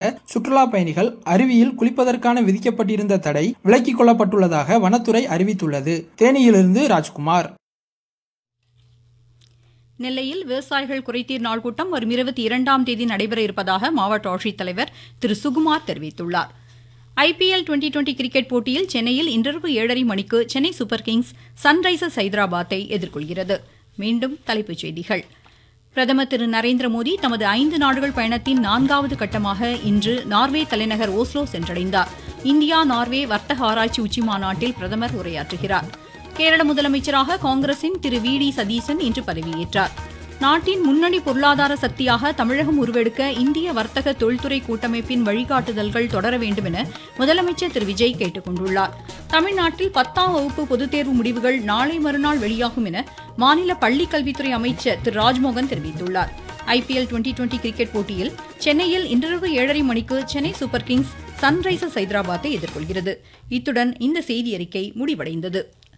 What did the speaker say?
சுற்றுலா பயணிகள் அருவியில் குளிப்பதற்கான விதிக்கப்பட்டிருந்த தடை விலக்கிக் கொள்ளப்பட்டுள்ளதாக வனத்துறை அறிவித்துள்ளது தேனியிலிருந்து ராஜ்குமார் நெல்லையில் விவசாயிகள் குறைதீர் நாள் கூட்டம் வரும் இருபத்தி இரண்டாம் தேதி நடைபெற இருப்பதாக மாவட்ட ஆட்சித்தலைவர் திரு சுகுமார் தெரிவித்துள்ளார் ஐபிஎல் டுவெண்டி டுவெண்டி கிரிக்கெட் போட்டியில் சென்னையில் இன்றிரவு ஏழரை மணிக்கு சென்னை சூப்பர் கிங்ஸ் சன்ரைசர்ஸ் ஹைதராபாத்தை எதிர்கொள்கிறது மீண்டும் தலைப்புச் செய்திகள் பிரதமர் திரு நரேந்திர மோடி தமது ஐந்து நாடுகள் பயணத்தின் நான்காவது கட்டமாக இன்று நார்வே தலைநகர் ஓஸ்லோ சென்றடைந்தார் இந்தியா நார்வே வர்த்தக ஆராய்ச்சி உச்சி மாநாட்டில் பிரதமர் உரையாற்றுகிறார் கேரள முதலமைச்சராக காங்கிரசின் திரு வி டி சதீசன் இன்று பதவியேற்றார் நாட்டின் முன்னணி பொருளாதார சக்தியாக தமிழகம் உருவெடுக்க இந்திய வர்த்தக தொழில்துறை கூட்டமைப்பின் வழிகாட்டுதல்கள் தொடர வேண்டும் என முதலமைச்சர் திரு விஜய் கேட்டுக் கொண்டுள்ளார் தமிழ்நாட்டில் பத்தாம் வகுப்பு பொதுத் தேர்வு முடிவுகள் நாளை மறுநாள் வெளியாகும் என மாநில பள்ளிக் கல்வித்துறை அமைச்சர் திரு ராஜ்மோகன் தெரிவித்துள்ளார் ஐபிஎல் டுவெண்டி டுவெண்டி கிரிக்கெட் போட்டியில் சென்னையில் இன்றிரவு ஏழரை மணிக்கு சென்னை சூப்பர் கிங்ஸ் சன்ரைசர்ஸ் ஹைதராபாத்தை எதிர்கொள்கிறது இத்துடன் இந்த செய்தி அறிக்கை முடிவடைந்தது